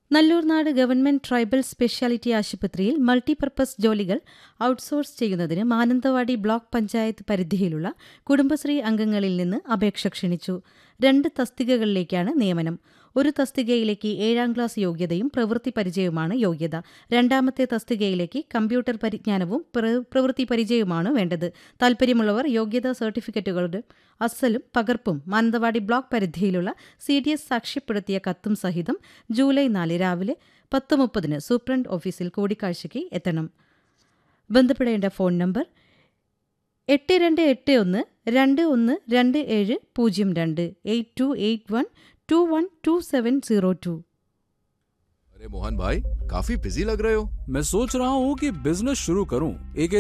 Nallurnad government tribal speciality ആശുപത്രിയിൽ multipurpose ജോലികൾ outsource ചെയ്യുന്നതിന് മാനന്തവാടി ബ്ലോക്ക് പഞ്ചായത്ത് പരിധിയിലുള്ള കുടുംബശ്രീ അംഗങ്ങളിൽ നിന്ന് അപേക്ഷ ക്ഷണിച്ചു രണ്ട് തസ്തികകളിലേക്കാണ് നിയമനം ഒരു തസ്തികയിലേക്ക് ഏഴാം ക്ലാസ് യോഗ്യതയും പ്രവൃത്തി പരിചയവുമാണ് യോഗ്യത രണ്ടാമത്തെ തസ്തികയിലേക്ക് കമ്പ്യൂട്ടർ പരിജ്ഞാനവും പ്ര- പ്രവൃത്തി പരിചയവുമാണ് വേണ്ടത് താൽപ്പര്യമുള്ളവർ യോഗ്യതാ സർട്ടിഫിക്കറ്റുകളുടെ അസലും പകർപ്പും മാനന്തവാടി ബ്ലോക്ക് പരിധിയിലുള്ള സി ഡി എസ് സാക്ഷ്യപ്പെടുത്തിയ കത്തും സഹിതം ജൂലൈ നാല് രാവിലെ പത്ത് മുപ്പതിന് സൂപ്രണ്ട് ഓഫീസിൽ കൂടിക്കാഴ്ചയ്ക്ക് എത്തണം ബന്ധപ്പെടേണ്ട ഫോൺ നമ്പർ എട്ട് രണ്ട് എട്ട് ഒന്ന് രണ്ട് ഒന്ന് രണ്ട് ഏഴ് പൂജ്യം രണ്ട് eight two eight one two one two seven zero two अरे मोहन भाई काफी बिजी लग रहे हो मैं सोच रहा हूँ कि बिजनेस शुरू करूँ एक